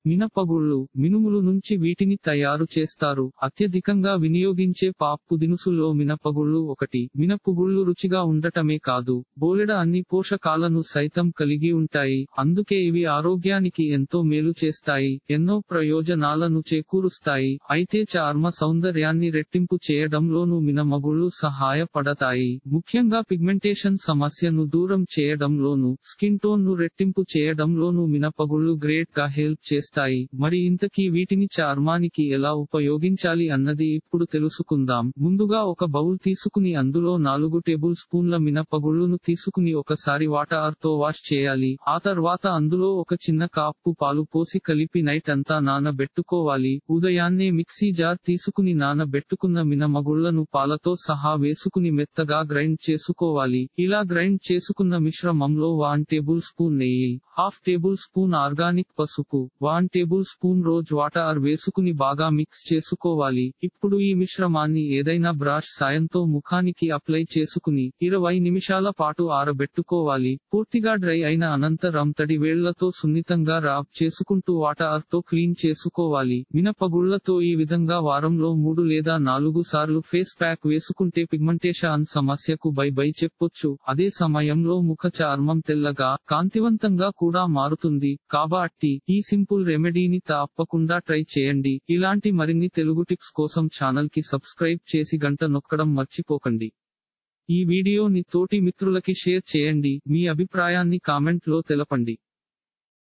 మినపగుళ్ళు మినుములు నుంచి వీటిని తయారు చేస్తారు అత్యధికంగా వినియోగించే పాప్పు దినుసుల్లో మినపగుళ్ళు ఒకటి మినపగుళ్ళు రుచిగా ఉండటమే కాదు బోలెడ అన్ని పోషకాలను సైతం కలిగి ఉంటాయి అందుకే ఇవి ఆరోగ్యానికి ఎంతో మేలు చేస్తాయి ఎన్నో ప్రయోజనాలను చేకూరుస్తాయి అయితే చర్మ సౌందర్యాన్ని రెట్టింపు చేయడంలోనూ మినమగుళ్ళు సహాయపడతాయి ముఖ్యంగా పిగ్మెంటేషన్ సమస్యను దూరం చేయడంలోనూ స్కిన్ టోన్ ను రెట్టింపు చేయడంలోనూ మినపగుళ్ళు గ్రేట్ గా హెల్ప్ చేస్తాయి మరి ఇంతకీ వీటిని చర్మానికి ఎలా ఉపయోగించాలి అన్నది ఇప్పుడు తెలుసుకుందాం ముందుగా ఒక బౌల్ తీసుకుని అందులో నాలుగు టేబుల్ స్పూన్ల మినపగుళ్ళును తీసుకుని ఒకసారి వాటర్ తో వాష్ చేయాలి ఆ తర్వాత అందులో ఒక చిన్న కాపు పాలు పోసి కలిపి నైట్ అంతా నానబెట్టుకోవాలి ఉదయాన్నే మిక్సీ జార్ తీసుకుని నానబెట్టుకున్న మినమగుళ్లను పాలతో సహా వేసుకుని మెత్తగా గ్రైండ్ చేసుకోవాలి ఇలా గ్రైండ్ చేసుకున్న మిశ్రమంలో వన్ టేబుల్ స్పూన్ నెయ్యి హాఫ్ టేబుల్ స్పూన్ ఆర్గానిక్ పసుపు one tablespoon rose water వేసుకుని బాగా మిక్స్ చేసుకోవాలి ఇప్పుడు ఈ మిశ్రమాన్ని ఏదైనా బ్రష్ సాయంతో ముఖానికి అప్లై చేసుకుని ఇరవై నిమిషాల పాటు ఆరబెట్టుకోవాలి పూర్తిగా డ్రై అయిన అనంతరం తడి వేళ్లతో సున్నితంగా రాబ్ చేసుకుంటూ వాటర్ తో క్లీన్ చేసుకోవాలి మినపగుళ్లతో ఈ విధంగా వారంలో మూడు లేదా నాలుగు సార్లు ఫేస్ ప్యాక్ వేసుకుంటే పిగ్మెంటేషన్ సమస్యకు బై బై చెప్పొచ్చు అదే సమయంలో ముఖ చర్మం తెల్లగా కాంతివంతంగా కూడా మారుతుంది కాబట్టి ఈ సింపుల్ రెమెడీని తప్పకుండా ట్రై చేయండి ఇలాంటి మరిన్ని తెలుగు టిప్స్ కోసం ఛానల్ కి సబ్స్క్రైబ్ చేసి గంట నొక్కడం మర్చిపోకండి ఈ వీడియోని తోటి మిత్రులకి షేర్ చేయండి మీ అభిప్రాయాన్ని కామెంట్ లో తెలపండి